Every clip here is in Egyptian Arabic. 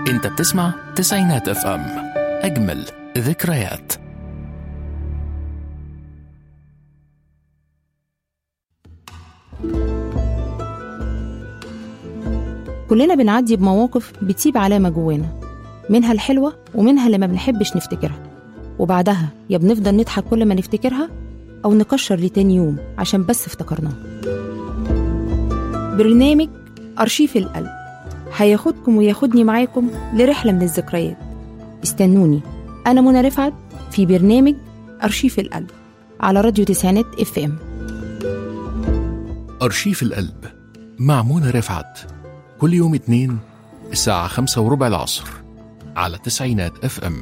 انت بتسمع تسعينات اف ام اجمل ذكريات كلنا بنعدي بمواقف بتسيب علامة جوانا منها الحلوة ومنها اللي ما بنحبش نفتكرها وبعدها يا بنفضل نضحك كل ما نفتكرها أو نكشر لتاني يوم عشان بس افتكرناها برنامج أرشيف القلب هياخدكم وياخدني معاكم لرحلة من الذكريات استنوني أنا منى رفعت في برنامج أرشيف القلب على راديو تسعينات اف ام أرشيف القلب مع منى رفعت كل يوم اتنين الساعة خمسة وربع العصر على تسعينات اف ام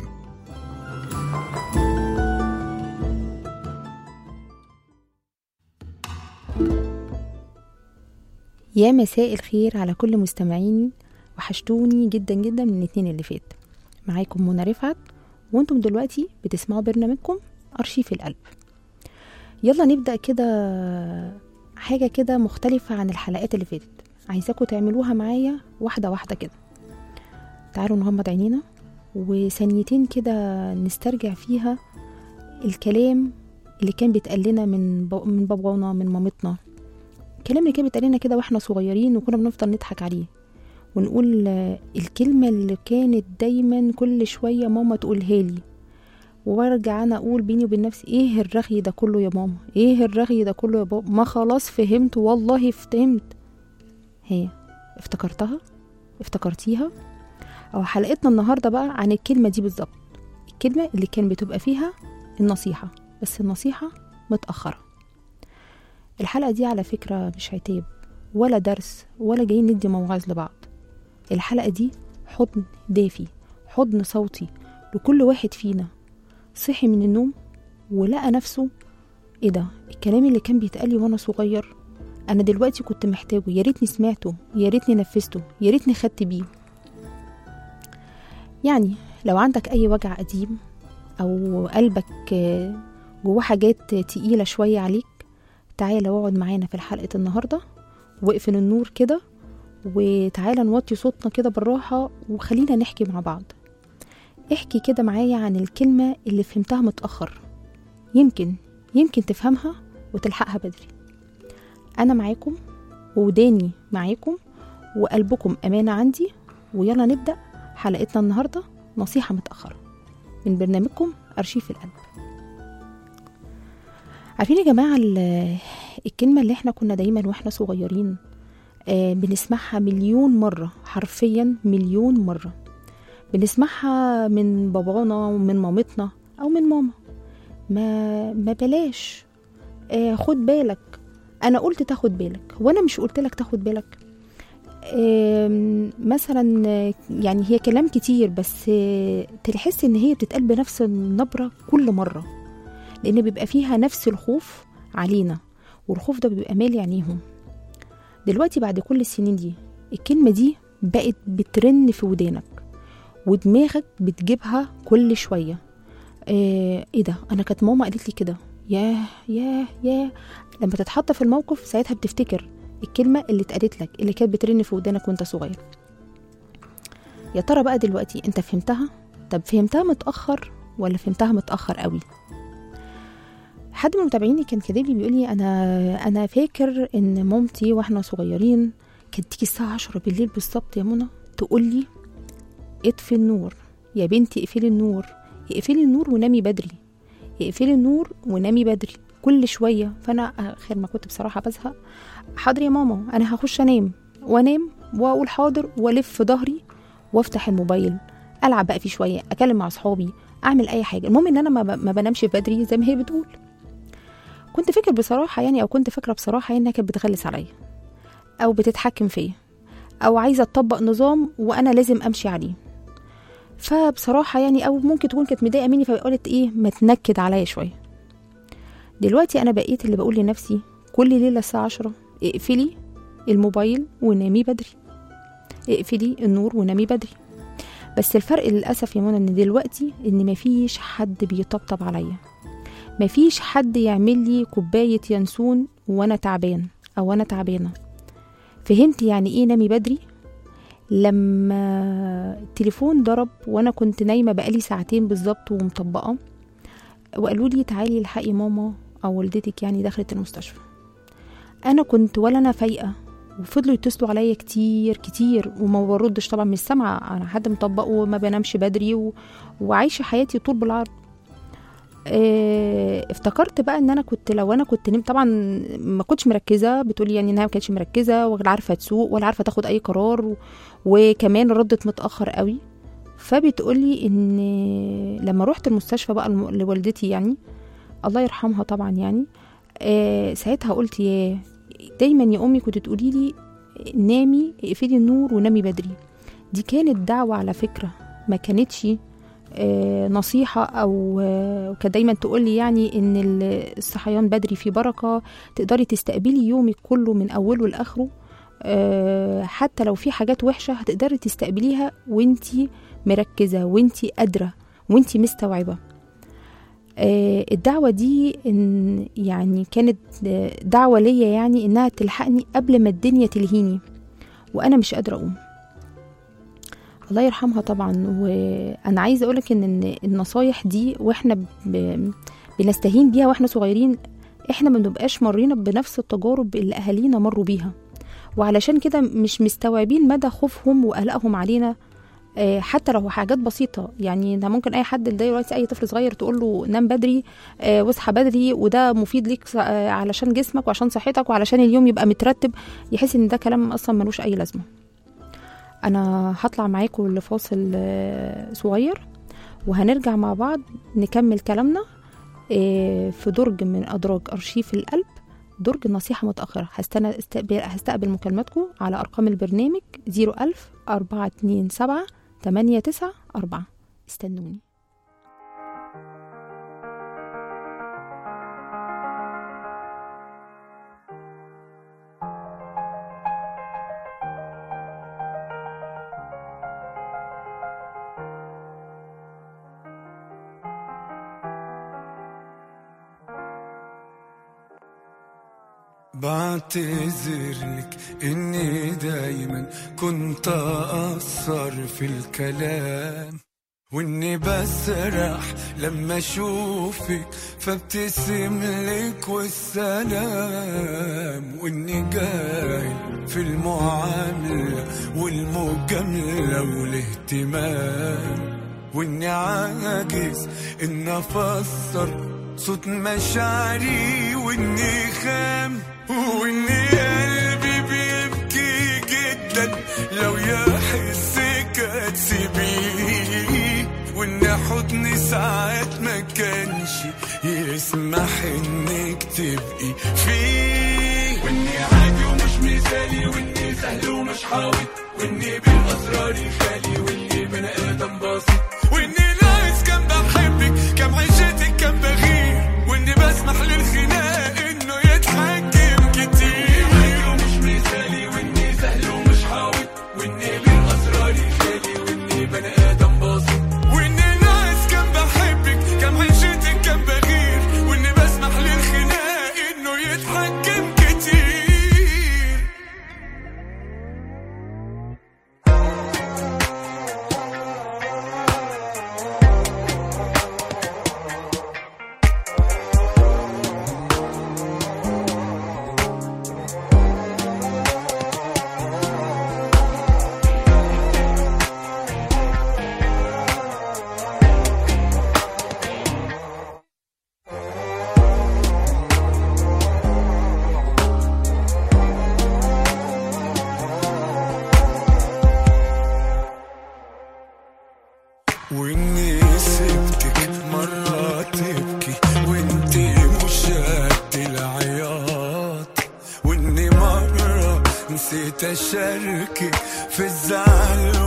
يا مساء الخير على كل مستمعيني وحشتوني جدا جدا من الاثنين اللي فات معاكم منى رفعت وانتم دلوقتي بتسمعوا برنامجكم أرشيف القلب يلا نبدأ كده حاجة كده مختلفة عن الحلقات اللي فاتت عايزاكم تعملوها معايا واحدة واحدة كده تعالوا نغمض عينينا وثانيتين كده نسترجع فيها الكلام اللي كان بيتقال لنا من ب... من بابانا من مامتنا الكلام اللي كان بيتقال لنا كده واحنا صغيرين وكنا بنفضل نضحك عليه ونقول آه، الكلمة اللي كانت دايما كل شوية ماما تقولها لي وارجع انا اقول بيني وبين نفسي ايه الرغي ده كله يا ماما ايه الرغي ده كله يا بابا ما خلاص فهمت والله فهمت هي افتكرتها افتكرتيها او حلقتنا النهارده بقى عن الكلمه دي بالظبط الكلمه اللي كان بتبقى فيها النصيحه بس النصيحه متاخره الحلقه دي على فكره مش عتاب ولا درس ولا جايين ندي موعظ لبعض الحلقه دي حضن دافي حضن صوتي لكل واحد فينا صحي من النوم ولقى نفسه ايه ده الكلام اللي كان بيتقال لي وانا صغير انا دلوقتي كنت محتاجه يا ريتني سمعته يا ريتني نفذته يا ريتني خدت بيه يعني لو عندك اي وجع قديم او قلبك آه، جواه حاجات تقيله شويه عليك تعالى واقعد معانا في حلقه النهارده واقفل النور كده وتعالى نوطي صوتنا كده بالراحه وخلينا نحكي مع بعض احكي كده معايا عن الكلمه اللي فهمتها متاخر يمكن يمكن تفهمها وتلحقها بدري انا معاكم ووداني معاكم وقلبكم امانه عندي ويلا نبدا حلقتنا النهارده نصيحه متاخره من برنامجكم ارشيف القلب عارفين يا جماعه ال- الكلمه اللي احنا كنا دايما واحنا صغيرين آه، بنسمعها مليون مره حرفيا مليون مره بنسمعها من بابانا ومن مامتنا او من ماما ما ما بلاش آه خد بالك انا قلت تاخد بالك وانا مش قلت لك تاخد بالك آم، مثلا آه، يعني هي كلام كتير بس آه، تحس ان هي بتتقال بنفس النبرة كل مرة لان بيبقى فيها نفس الخوف علينا والخوف ده بيبقى مالي عينيهم دلوقتي بعد كل السنين دي الكلمة دي بقت بترن في ودانك ودماغك بتجيبها كل شوية آه، ايه ده انا كانت ماما قالت لي كده ياه ياه ياه لما تتحط في الموقف ساعتها بتفتكر الكلمة اللي اتقالت لك اللي كانت بترن في ودانك وانت صغير يا ترى بقى دلوقتي انت فهمتها طب فهمتها متأخر ولا فهمتها متأخر قوي حد من متابعيني كان كاتب لي بيقول لي انا انا فاكر ان مامتي واحنا صغيرين كانت تيجي الساعه 10 بالليل بالظبط يا منى تقول لي اطفي النور يا بنتي اقفلي النور اقفلي النور ونامي بدري اقفلي النور ونامي بدري كل شويه فانا اخر ما كنت بصراحه بزهق حاضر يا ماما انا هخش انام وانام واقول حاضر والف في ظهري وافتح الموبايل العب بقى فيه شويه اكلم مع اصحابي اعمل اي حاجه المهم ان انا ما, ب- ما بنامش بدري زي ما هي بتقول كنت فاكر بصراحه يعني او كنت فاكره بصراحه انها كانت بتغلس عليا او بتتحكم فيا او عايزه تطبق نظام وانا لازم امشي عليه فبصراحه يعني او ممكن تكون كانت مضايقه مني فقالت ايه ما تنكد عليا شويه دلوقتي انا بقيت اللي بقول لنفسي كل ليله الساعه 10 اقفلي الموبايل ونامي بدري اقفلي النور ونامي بدري بس الفرق للاسف يا منى ان دلوقتي ان مفيش حد بيطبطب عليا مفيش حد يعمل لي كوبايه ينسون وانا تعبان او انا تعبانه فهمت يعني ايه نامي بدري لما التليفون ضرب وانا كنت نايمه بقالي ساعتين بالظبط ومطبقه وقالوا لي تعالي الحقي ماما او والدتك يعني دخلت المستشفى انا كنت ولا انا فايقه وفضلوا يتصلوا عليا كتير كتير وما بردش طبعا مش سامعه انا حد مطبق وما بنامش بدري و... وعايشه حياتي طول بالعرض اه افتكرت بقى ان انا كنت لو انا كنت نمت طبعا ما كنتش مركزه بتقولي يعني انها ما كانتش مركزه ولا عارفه تسوق ولا عارفه تاخد اي قرار و... وكمان ردت متاخر قوي فبتقولي ان لما رحت المستشفى بقى الم- لوالدتي يعني الله يرحمها طبعا يعني آه ساعتها قلت يا دايما يا امي كنت تقولي لي نامي اقفلي النور ونامي بدري دي كانت دعوة على فكرة ما كانتش آه، نصيحة أو آه، وكانت دايما تقولي يعني إن ال- الصحيان بدري فيه بركة تقدري تستقبلي يومك كله من أوله لآخره آه، حتى لو في حاجات وحشة هتقدري تستقبليها وانتي مركزة وانتي قادرة وانتي مستوعبة آه، الدعوة دي إن يعني كانت آه، دعوة ليا يعني إنها تلحقني قبل ما الدنيا تلهيني وأنا مش قادرة أقوم الله يرحمها طبعا وأنا عايزة أقولك إن إن النصايح دي وإحنا ب... بنستهين بيها وإحنا صغيرين إحنا ما بنبقاش مرينا بنفس التجارب اللي أهالينا مروا بيها وعلشان كده مش مستوعبين مدى خوفهم وقلقهم علينا آه، حتى لو حاجات بسيطة يعني ده ممكن أي حد دلوقتي أي طفل صغير تقول له نام بدري آه، واصحى بدري وده مفيد ليك ص- آه، علشان جسمك وعشان صحتك وعلشان اليوم يبقى مترتب يحس إن ده كلام أصلا ملوش أي لازمة أنا هطلع معاكم لفاصل آه، صغير وهنرجع مع بعض نكمل كلامنا آه، في درج من أدراج أرشيف القلب درج النصيحة متأخرة هستنى استقبل هستقبل مكالماتكم على أرقام البرنامج 01000 427 894 استنوني بعتذرلك اني دايما كنت اقصر في الكلام واني بسرح لما اشوفك فابتسم لك والسلام واني جاهل في المعاملة والمجاملة والاهتمام واني عاجز ان افسر صوت مشاعري واني خام واني قلبي بيبكي جدا لو يحسك هتسيبيه وان حضني ساعات ما كانش يسمح انك تبقي فيه واني عادي ومش مثالي واني سهل ومش حاوط واني بالاسرار خالي واني بني ادم بسيط واني ناقص كان بحبك كم عيشتك كان بغير واني بسمح للخناق انه يتحكم كتير ومش مثالي واني سهل ومش حاوط واني بالاسرار خالي واني بني ادم بسيط واني ناقص كان بحبك كم عيشتك كان بغير واني بسمح للخناق انه يتحكم كتير واني سبتك مرة تبكي وانتي مش قد العياط واني مرة نسيت اشاركك في الزعل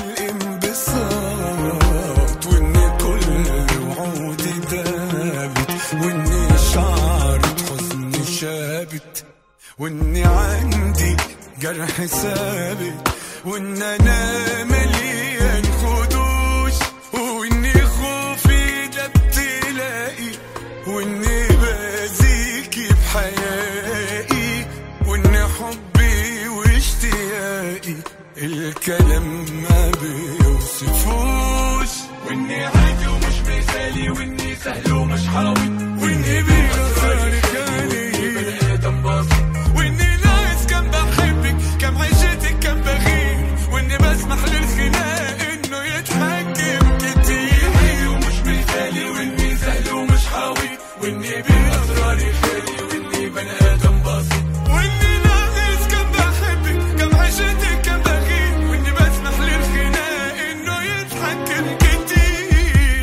والانبساط واني كل وعودي دابت واني شعرة حزن شابت واني عندي جرح ثابت وان انا مليان خدوش واني خوفي ده ابتلائي واني بازيكي بحيائي وان حبي واشتياقي الكلام ما بيوصفوش واني عادي ومش مثالي واني سهل ومش حاوي واني بيغير كالي بني ادم بسيط واني ناقص كم بحبك كم عشتك كم بغير واني بسمح للخناق انه يتحكم كتير ومش مثالي واني سهل ومش حاوي واني باسراري خالي واني بني ادم بسيط واني ناقص كم بحبك كم عشتك كم بغير واني بسمح للخناق انه يتحكم كتير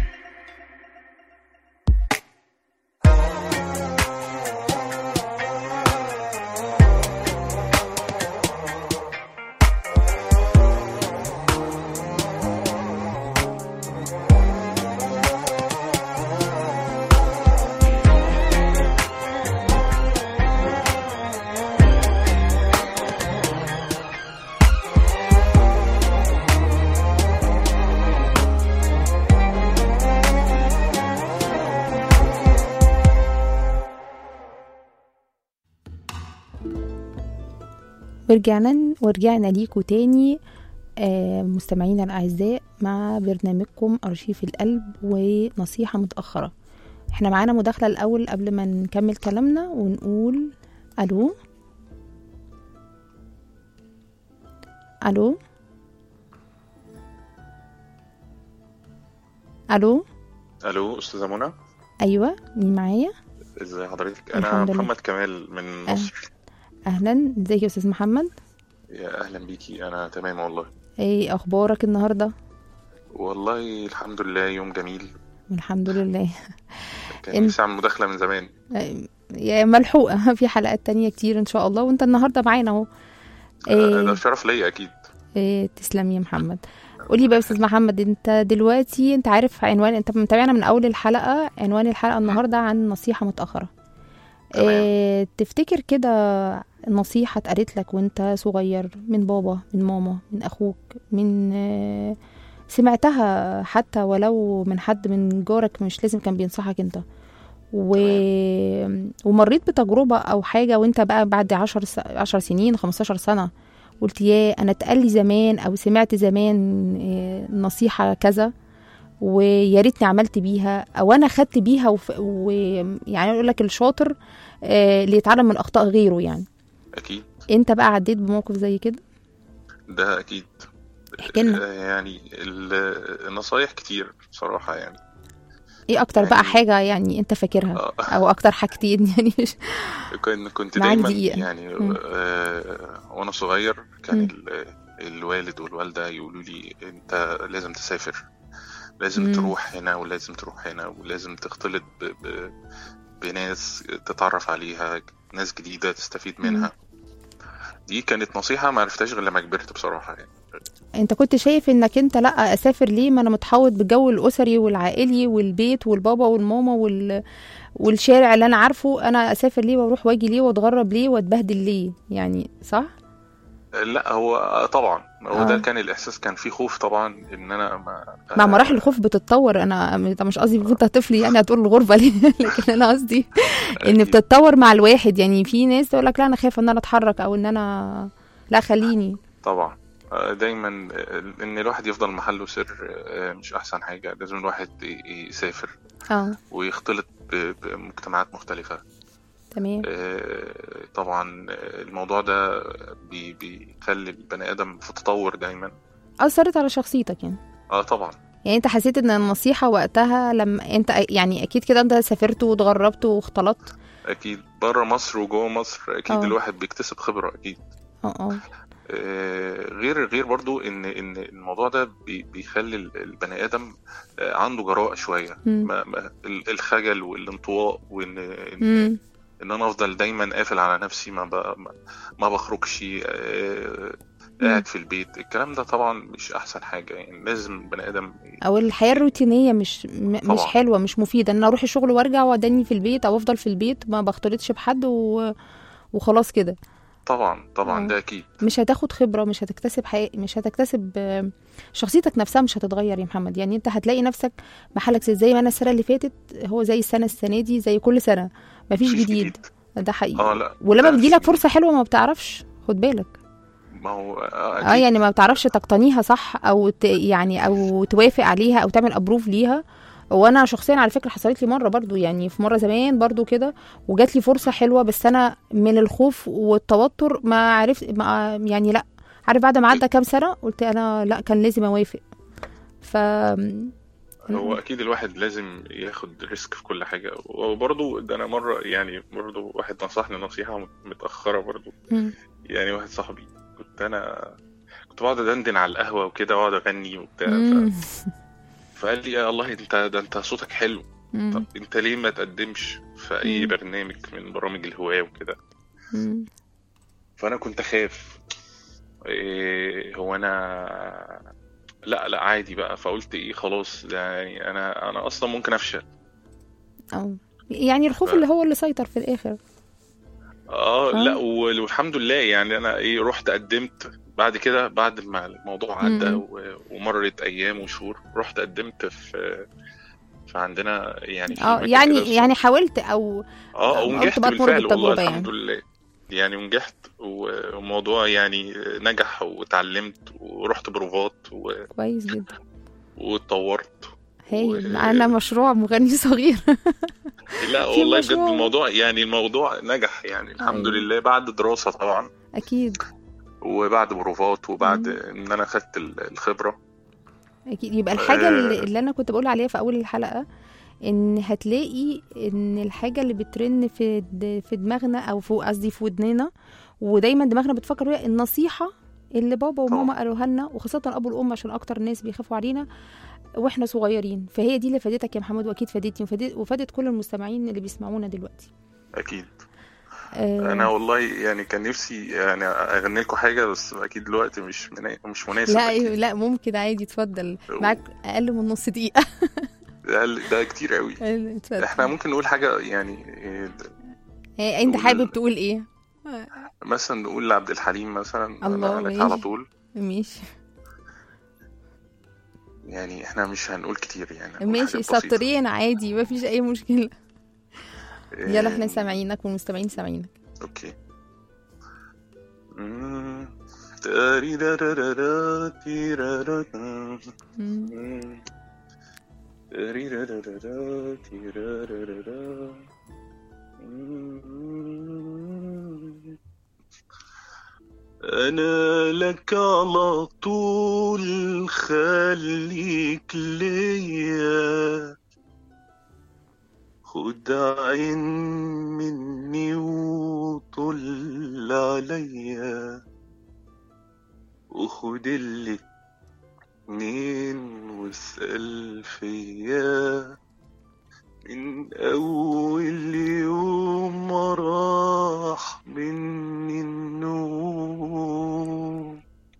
ورجعنا ورجعنا ليكوا تاني آه، مستمعينا الأعزاء مع برنامجكم أرشيف القلب ونصيحة متأخرة احنا معانا مداخلة الأول قبل ما نكمل كلامنا ونقول ألو ألو ألو الو استاذه منى أيوة مين معايا ازي حضرتك انا الحمد لله. محمد كمال من مصر أهلا ازيك يا أستاذ محمد يا اهلا بيكي انا تمام والله ايه أخبارك النهاردة والله الحمد لله يوم جميل الحمد لله كان انت- نفسي اعمل مداخله من زمان يا ملحوقة في حلقات تانية كتير إن شاء الله وأنت النهاردة معانا أهو آه، ده إيه شرف ليا اكيد إيه تسلم يا محمد قولي بقى يا أستاذ محمد أنت دلوقتي أنت عارف عنوان أنت متابعنا من أول الحلقة عنوان الحلقة النهاردة عن نصيحة متأخرة تمام. إيه تفتكر كده نصيحة اتقالت لك وأنت صغير من بابا من ماما من أخوك من آه، سمعتها حتى ولو من حد من جارك مش لازم كان بينصحك أنت و... ومريت بتجربة أو حاجة وأنت بقى بعد عشر, س... عشر سنين خمستاشر سنة قلت يا أنا اتقال لي زمان أو سمعت زمان إيه، نصيحة كذا ويا ريتني عملت بيها أو أنا خدت بيها وف... ويعني أقول لك الشاطر آه، اللي يتعلم من أخطاء غيره يعني اكيد أنت بقى عديت بموقف زي كده ده اكيد احكي لنا. آه، يعني ال- النصايح كتير بصراحه يعني إيه أكتر بقى يعني- حاجة يعني أنت فاكرها آه، أو أكتر حاجتين يعني مش كن- كنت معاك دايما دقيقة. يعني مم. آه، وانا صغير كان مم. ال- الوالد والوالده يقولوا لي انت لازم تسافر لازم مم. تروح هنا ولازم تروح هنا ولازم تختلط ب... ب... بناس تتعرف عليها ناس جديدة تستفيد منها دي كانت نصيحة ما عرفتهاش غير لما كبرت بصراحة يعني انت كنت شايف انك انت لا اسافر ليه ما انا متحوط بالجو الاسري والعائلي والبيت والبابا والماما وال... والشارع اللي انا عارفه انا اسافر ليه واروح واجي ليه واتغرب ليه واتبهدل ليه يعني صح لا هو طبعا هو آه. ده كان الإحساس كان فيه خوف طبعا إن أنا ما مع مراحل الخوف بتتطور انا ده مش قصدي وانت طفل يعني هتقول الغربه ليه لكن انا قصدي ان أكيد. بتتطور مع الواحد يعني في ناس تقول لك لا انا خايفه ان انا اتحرك او ان انا لا خليني طبعا آه، دايما آه، ان الواحد يفضل محله سر آه، مش احسن حاجه لازم الواحد ي- يسافر اه ويختلط ب- بمجتمعات مختلفه تمام آه، طبعا آه، الموضوع ده بي- بيخلي البني ادم في تطور دايما اثرت على شخصيتك يعني اه طبعا يعني انت حسيت ان النصيحة وقتها لما انت يعني اكيد كده انت سافرت واتغربت واختلطت اكيد بره مصر وجوه مصر اكيد آه. الواحد بيكتسب خبره اكيد اه اه آه، غير غير برضو ان ان الموضوع ده بي- بيخلي ال- البني ادم آه، عنده جراءه شويه مم. ما ما ال- الخجل والانطواء وان إن- مم. ان انا افضل دايما قافل على نفسي ما ب... ما- ما بخرجش آه، مم. قاعد في البيت الكلام ده طبعا مش احسن حاجه يعني لازم البني ادم او الحياة الروتينية مش م- مش طبعا. حلوة مش مفيدة ان انا اروح الشغل وارجع واداني في البيت او افضل في البيت ما بختلطش بحد و... وخلاص كده طبعا طبعا آه. ده اكيد مش هتاخد خبرة مش هتكتسب حقيقة مش هتكتسب آه، شخصيتك نفسها مش هتتغير يا محمد يعني انت هتلاقي نفسك محلك زي ما انا السنة اللي فاتت هو زي السنة السنة دي زي كل سنة مفيش مفيش جديد ده حقيقي اه لا ولما ده بتجيلك في- فرصة حلوة ما بتعرفش خد بالك ما هو اه اه أكيد. يعني ما بتعرفش تقتنيها صح او ت... يعني او توافق عليها او تعمل ابروف ليها وانا شخصيا على فكره حصلت لي مره برضو يعني في مره زمان برضو كده وجات لي فرصه حلوه بس انا من الخوف والتوتر ما عرفت ما يعني لا عارف بعد ما عدى كام سنه قلت انا لا كان لازم اوافق ف هو اكيد الواحد لازم ياخد ريسك في كل حاجه وبرضه ده انا مره يعني برضه واحد نصحني نصيحه متاخره برضه مم. يعني واحد صاحبي كنت انا كنت بقعد ادندن على القهوه وكده واقعد اغني وبتاع ف... مم. فقال لي يا الله انت ده انت صوتك حلو طب مم. انت ليه ما تقدمش في اي مم. برنامج من برامج الهواة وكده مم. فانا كنت اخاف إيه هو انا لا لا عادي بقى فقلت ايه خلاص ده يعني انا انا اصلا ممكن افشل أو يعني الخوف ف- اللي هو اللي سيطر في الاخر اه آه. لا وال- والحمد لله يعني انا ايه رحت قدمت بعد كده بعد ما الموضوع عدى مم. و- ومرت ايام وشهور رحت قدمت في في عندنا يعني في اه مكان كده يعني اسمه- يعني حاولت او اه قلت ونجحت بقى تمر بالفعل والله بالتجربة الحمد لله يعني ونجحت والموضوع يعني نجح واتعلمت ورحت بروفات و- كويس جدا واتطورت هايل و- معانا مشروع مغني صغير لا في والله بجد مشروع. الموضوع يعني الموضوع نجح يعني الحمد أيوة. لله بعد دراسة طبعا اكيد وبعد بروفات وبعد مم. ان انا خدت ال- الخبرة اكيد يبقى الحاجه آه. اللي, اللي انا كنت بقول عليها في اول الحلقه ان هتلاقي ان الحاجه اللي بترن في د- في دماغنا او في قصدي في ودننا ودايما دماغنا بتفكر بيها النصيحه اللي بابا وماما طبعا. قالوها لنا وخاصه ابو الام عشان اكتر الناس بيخافوا علينا واحنا صغيرين فهي دي اللي فادتك يا محمد واكيد فادتني وفادت, وفادت كل المستمعين اللي بيسمعونا دلوقتي اكيد آه، انا والله يعني كان نفسي يعني اغني لكم حاجة بس اكيد دلوقتي مش منا... مش مناسب لا أكيد. لا ممكن عادي اتفضل معاك اقل من نص دقيقه ده, ده كتير قوي اتفضل احنا ممكن نقول حاجة يعني إيه، آه، انت نقول- حابب تقول ايه مثلا نقول لعبد الحليم مثلا الله، انا عليك ماشي. على طول ماشي يعني احنا مش هنقول كتير يعني هنقول ماشي حاجات بسيطة. سطرين عادي ما فيش اي مشكله يلا احنا إيه، سامعينك والمستمعين سامعينك اوكي مم. تاريرارارا، تيرارارا. مم. مم. تاريرارارا، تيرارارا. مم. أنا لك على طول خليك ليا خد عين مني وطل عليا وخد اللي اتنين واسأل فيا من أول يوم ما راح مني النوم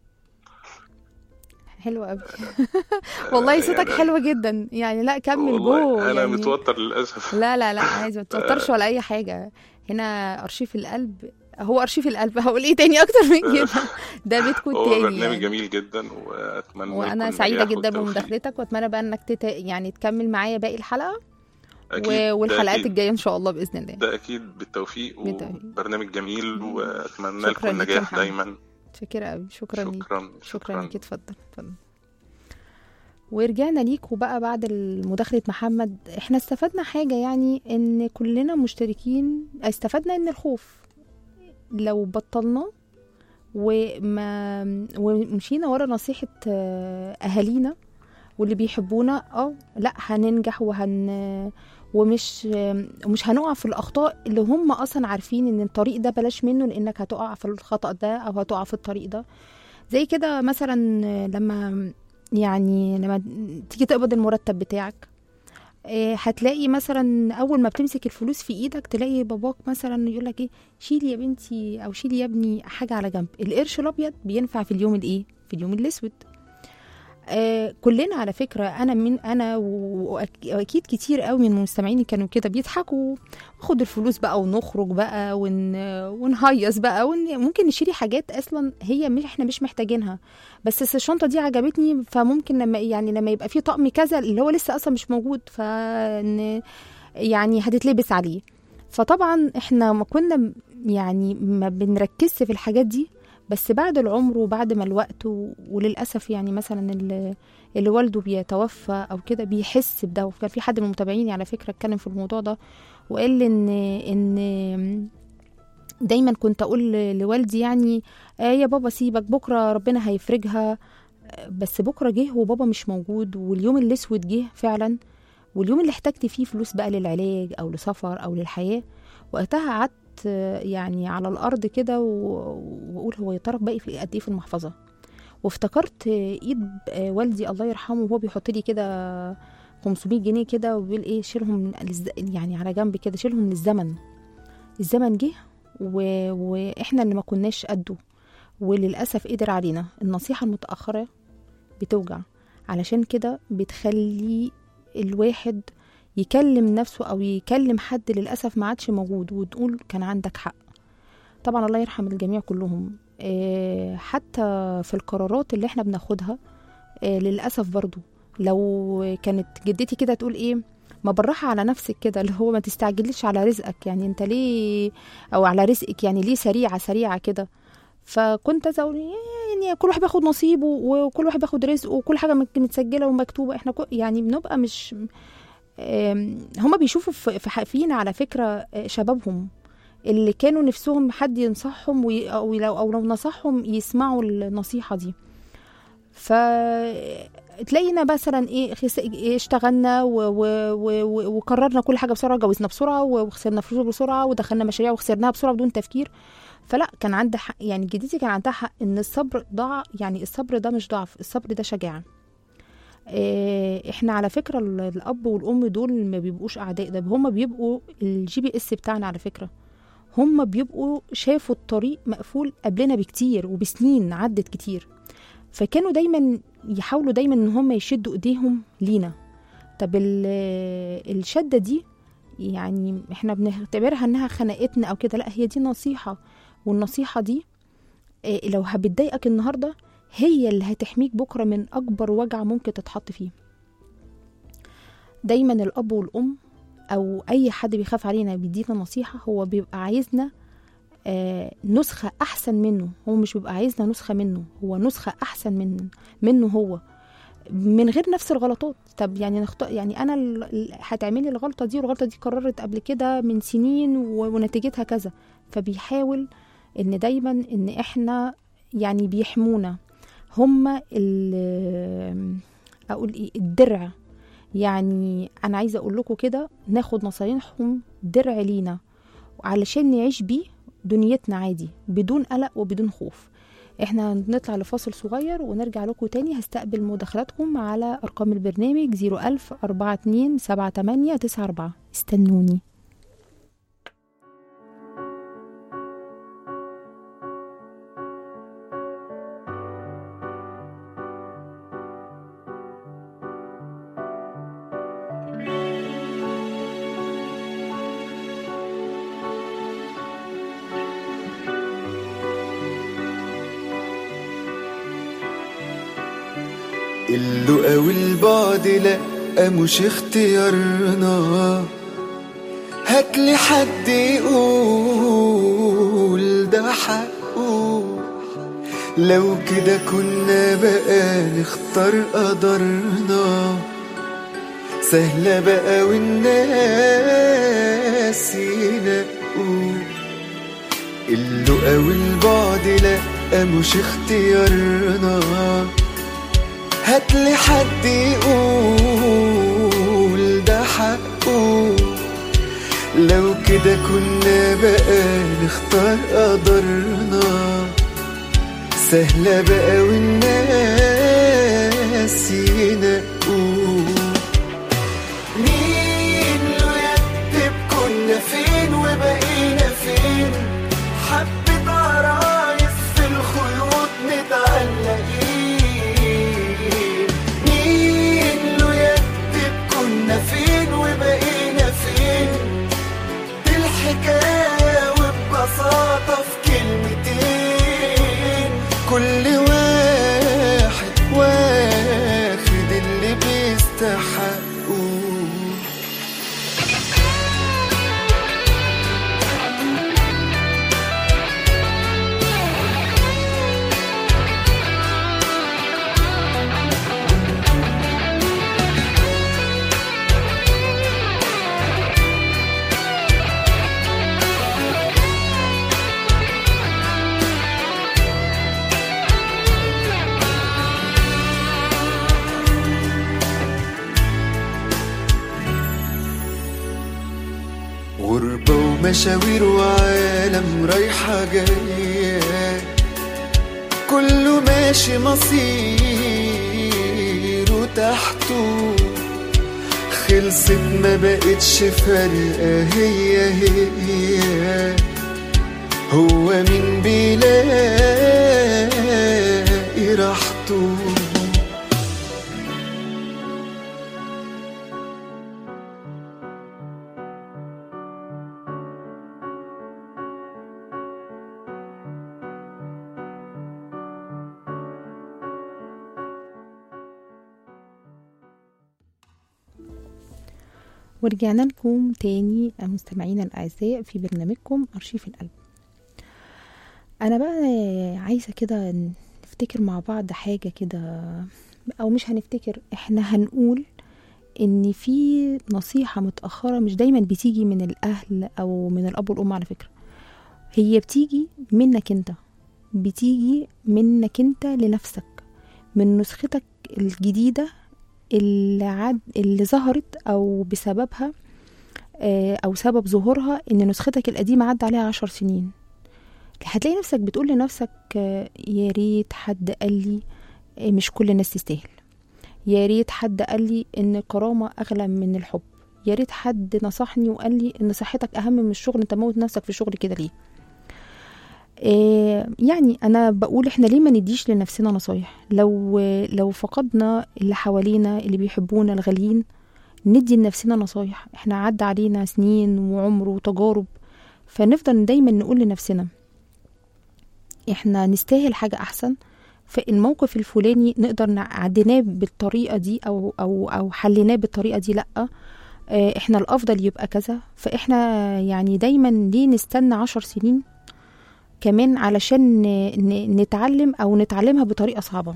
حلو قوي والله صوتك يعني- حلو جدا يعني لا كمل والله جو أنا يعني متوتر للأسف لا لا لا عايز ما تتوترش ولا اي حاجه هنا ارشيف القلب هو ارشيف القلب هقول ايه تاني اكتر من كده ده بيتكم هو التاني برنامج يعني. جميل جدا وأتمنى وانا يكون سعيده نجاح جدا والتوفيق. بمداخلتك واتمنى بقى انك تت... يعني تكمل معايا باقي الحلقه أكيد و... ده والحلقات أكيد. الجايه ان شاء الله باذن الله ده اكيد بالتوفيق بالتوفيق. وبرنامج جميل واتمنى شكراً لكم ليك يا النجاح محمد. دايما شكرا قوي شكرا ليك شكرا شكرا ليك اتفضل اتفضل ورجعنا ليكوا بقى بعد مداخلة محمد احنا استفدنا حاجة يعني ان كلنا مشتركين استفدنا ان الخوف لو بطلناه وما ومشينا ورا نصيحة آه، اهالينا واللي بيحبونا اه لا هننجح وهن ومش ومش هنقع في الاخطاء اللي هم اصلا عارفين ان الطريق ده بلاش منه لانك هتقع في الخطأ ده او هتقع في الطريق ده زي كده مثلا لما يعني لما تيجي تقبض المرتب بتاعك إيه، هتلاقي مثلا اول ما بتمسك الفلوس في ايدك تلاقي باباك مثلا يقول لك ايه شيلي يا بنتي او شيلي يا ابني حاجه على جنب القرش الابيض بينفع في اليوم الايه في اليوم الاسود آه كلنا على فكره انا من انا و- وأك- واكيد كتير قوي من مستمعيني كانوا كده بيضحكوا خد الفلوس بقى ونخرج بقى ون... ونهيص بقى ون... ممكن نشتري حاجات اصلا هي مش احنا مش محتاجينها بس الشنطه دي عجبتني فممكن لما يعني لما يبقى في طقم كذا اللي هو لسه اصلا مش موجود ف يعني هتتلبس عليه فطبعا احنا ما كنا م- يعني ما بنركزش في الحاجات دي بس بعد العمر وبعد ما الوقت و... وللاسف يعني مثلا اللي, اللي والده بيتوفى او كده بيحس بده وكان في حد من متابعيني على فكره اتكلم في الموضوع ده وقال لي ان ان دايما كنت اقول لوالدي يعني آه يا بابا سيبك بكره ربنا هيفرجها آه، بس بكره جه وبابا مش موجود واليوم الاسود جه فعلا واليوم اللي احتجت فيه فلوس بقى للعلاج او لسفر او للحياه وقتها قعدت آه، يعني على الارض كده و- واقول هو يا ترى باقي في قد ايه في المحفظه وافتكرت آه، ايد آه، والدي الله يرحمه وهو بيحط لي كده 500 جنيه كده وبيقول ايه شيلهم للز- يعني على جنب كده شيلهم للزمن الزمن جه و... واحنا اللي ما كناش قده وللاسف قدر علينا النصيحه المتاخره بتوجع علشان كده بتخلي الواحد يكلم نفسه او يكلم حد للاسف ما عادش موجود وتقول كان عندك حق طبعا الله يرحم الجميع كلهم آه، حتى في القرارات اللي احنا بناخدها آه، للاسف برضو لو كانت جدتي كده تقول ايه ما بالراحه على نفسك كده اللي هو ما تستعجليش على رزقك يعني انت ليه او على رزقك يعني ليه سريعه سريعه كده فكنت عايزه اقول يعني كل واحد بياخد نصيبه وكل واحد بياخد رزقه وكل حاجه مت- متسجله ومكتوبه احنا كو- يعني بنبقى مش آم، هما بيشوفوا في في ح- فينا على فكره آه، شبابهم اللي كانوا نفسهم حد ينصحهم وي- او لو او لو نصحهم يسمعوا النصيحه دي ف تلاقينا مثلا ايه خس- إيه اشتغلنا و... و... و... و... وقررنا كل حاجه بسرعه جوزنا بسرعه وخسرنا فلوس بسرعه ودخلنا مشاريع وخسرناها بسرعه بدون تفكير فلا كان عندها حق يعني جدتي كان عندها حق ان الصبر ضاع يعني الصبر ده مش ضعف الصبر ده شجاعه إيه، احنا على فكره ال- الاب والام دول ما بيبقوش اعداء ده هم بيبقوا الجي بي اس بتاعنا على فكره هم بيبقوا شافوا الطريق مقفول قبلنا بكتير وبسنين عدت كتير فكانوا دايما يحاولوا دايما ان هم يشدوا ايديهم لينا طب ال- الشده دي يعني احنا بنعتبرها انها خنقتنا او كده لا هي دي نصيحه والنصيحه دي إيه، لو بتضايقك النهارده هي اللي هتحميك بكره من اكبر وجع ممكن تتحط فيه دايما الاب والام او اي حد بيخاف علينا بيدينا نصيحه هو بيبقى عايزنا آه، نسخه احسن منه هو مش بيبقى عايزنا نسخه منه هو نسخه احسن من منه هو من غير نفس الغلطات طب يعني نخط... يعني انا ال- ال- هتعملي الغلطه دي والغلطه دي قررت قبل كده من سنين و... ونتيجتها كذا فبيحاول ان دايما ان احنا يعني بيحمونا هما ال اقول ايه الدرع يعني انا عايزه اقول لكم كده ناخد نصايحهم درع لينا علشان نعيش بيه دنيتنا عادي بدون قلق وبدون خوف احنا هنطلع لفاصل صغير ونرجع لكم تاني هستقبل مداخلاتكم على ارقام البرنامج 01000 42 78 94 استنوني اللقا والبعد لأ مش اختيارنا هاتلي حد يقول ده حقه لو كده كنا بقى نختار قدرنا سهلة بقى والناس ينقوا اللقا والبعد لأ مش اختيارنا هاتلي حد يقول ده حقه لو كده كنا بقى نختار قدرنا سهلة بقى والناس ينقوا مين لو يكتب كنا فين وبقينا فين حبة عرايس في الخيوط متعلقين مين لو يكتب كنا فين وبقينا فين دي الحكاية وببساطة في كلمتين كل واحد واخد اللي بيستحقه مشاوير وعالم رايحة جاية كله ماشي مصيره تحته خلصت ما بقتش فارقة هي هي هو مين بيلاقي راحته ورجعنا لكم تاني مستمعينا الأعزاء في برنامجكم أرشيف القلب أنا بقى عايزة كده نفتكر مع بعض حاجة كده أو مش هنفتكر إحنا هنقول إن في نصيحة متأخرة مش دايما بتيجي من الأهل أو من الأب والأم على فكرة هي بتيجي منك أنت بتيجي منك أنت لنفسك من نسختك الجديدة اللي عد اللي ظهرت او بسببها آه، او سبب ظهورها ان نسختك القديمه عدى عليها عشر سنين هتلاقي نفسك بتقول لنفسك آه، يا ريت حد قال لي آه، مش كل الناس تستاهل يا ريت حد قال لي ان الكرامه اغلى من الحب يا ريت حد نصحني وقال لي ان صحتك اهم من الشغل انت موت نفسك في الشغل كده ليه آه، يعني انا بقول احنا ليه ما نديش لنفسنا نصايح لو لو فقدنا اللي حوالينا اللي بيحبونا الغاليين ندي لنفسنا نصايح احنا عدى علينا سنين وعمر وتجارب فنفضل دايما نقول لنفسنا احنا نستاهل حاجة احسن فالموقف الفلاني نقدر نعديناه بالطريقة دي او او او حليناه بالطريقة دي لأ آه، احنا الافضل يبقى كذا فاحنا يعني دايما ليه نستنى عشر سنين كمان علشان ن- ن- نتعلم او نتعلمها بطريقه صعبه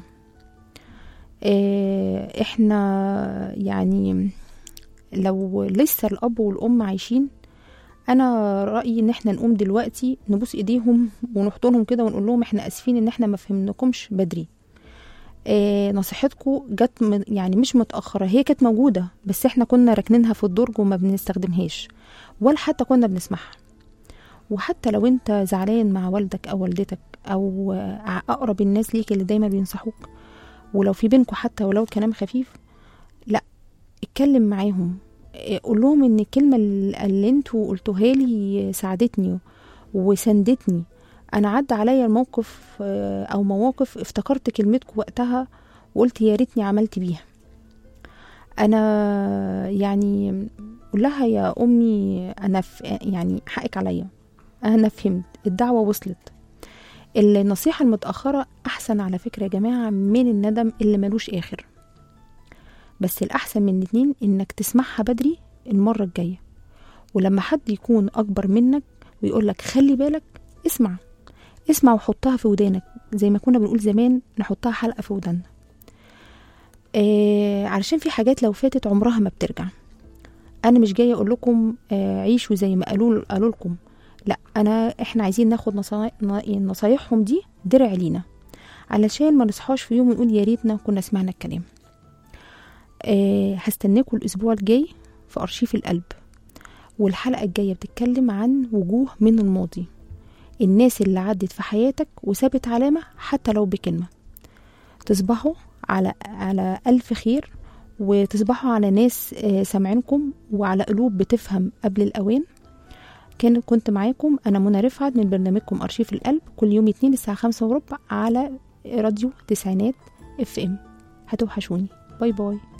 آه، احنا يعني لو لسه الاب والام عايشين انا رايي ان احنا نقوم دلوقتي نبوس ايديهم ونحضنهم كده ونقول لهم احنا اسفين ان احنا ما فهمناكمش بدري آه نصيحتكم جت من- يعني مش متاخره هي كانت موجوده بس احنا كنا راكنينها في الدرج وما بنستخدمهاش ولا حتى كنا بنسمعها وحتى لو انت زعلان مع والدك او والدتك او آه، اقرب الناس ليك اللي دايما بينصحوك ولو في بينكم حتى ولو كلام خفيف لا اتكلم معاهم اه، قول لهم ان الكلمه اللي اللي انتوا قلتوها لي ساعدتني وسندتني انا عدى عليا الموقف اه، او مواقف افتكرت كلمتكم وقتها وقلت يا ريتني عملت بيها انا يعني قول لها يا امي انا ف... يعني حقك عليا انا فهمت الدعوه وصلت النصيحه المتاخره احسن على فكره يا جماعه من الندم اللي ملوش اخر بس الاحسن من الاتنين انك تسمعها بدري المره الجايه ولما حد يكون اكبر منك ويقول لك خلي بالك اسمع اسمع وحطها في ودانك زي ما كنا بنقول زمان نحطها حلقه في وداننا آه علشان في حاجات لو فاتت عمرها ما بترجع انا مش جايه اقول لكم آه عيشوا زي ما قالوا قالوا لكم لا انا احنا عايزين ناخد نصاي- ن- نصايحهم دي درع لينا علشان ما نصحاش في يوم ونقول يا ريتنا كنا سمعنا الكلام آه هستناكم الاسبوع الجاي في ارشيف القلب والحلقه الجايه بتتكلم عن وجوه من الماضي الناس اللي عدت في حياتك وسابت علامه حتى لو بكلمه تصبحوا على على الف خير وتصبحوا على ناس آه، سامعينكم وعلى قلوب بتفهم قبل الاوان كان كنت معاكم انا منى رفعت من برنامجكم ارشيف القلب كل يوم اتنين الساعه خمسة وربع على راديو تسعينات اف ام هتوحشوني باي باي